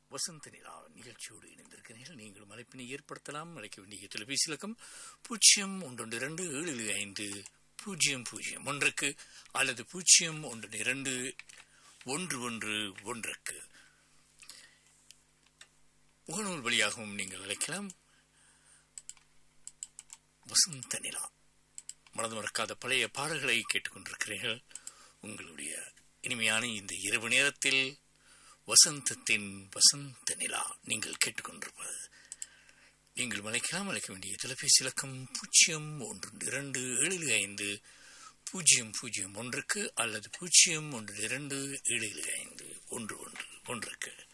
வசந்த நிலா நிகழ்ச்சியோடு இணைந்திருக்கிறீர்கள் நீங்களும் அழைப்பினை ஏற்படுத்தலாம் அழைக்க வேண்டிய தொலைபேசி இலக்கம் பூஜ்ஜியம் ஒன்று இரண்டு ஏழு ஐந்து பூஜ்ஜியம் பூஜ்ஜியம் ஒன்றுக்கு அல்லது பூஜ்ஜியம் ஒன்று இரண்டு ஒன்று ஒன்று ஒன்றுக்கு முகநூல் வழியாகவும் நீங்கள் அழைக்கலாம் வசந்த நிலா மனது மறக்காத பழைய பாடல்களை கேட்டுக்கொண்டிருக்கிறீர்கள் உங்களுடைய இனிமையான இந்த இரவு நேரத்தில் வசந்தத்தின் வசந்த நிலா நீங்கள் கேட்டுக்கொண்டிருப்பது நீங்கள் அழைக்கலாம் அழைக்க வேண்டிய தொலைபேசி இலக்கம் பூஜ்ஜியம் ஒன்று இரண்டு ஏழு ஐந்து பூஜ்ஜியம் பூஜ்ஜியம் ஒன்றுக்கு அல்லது பூஜ்ஜியம் ஒன்று இரண்டு ஏழு ஐந்து ஒன்று ஒன்று ஒன்றுக்கு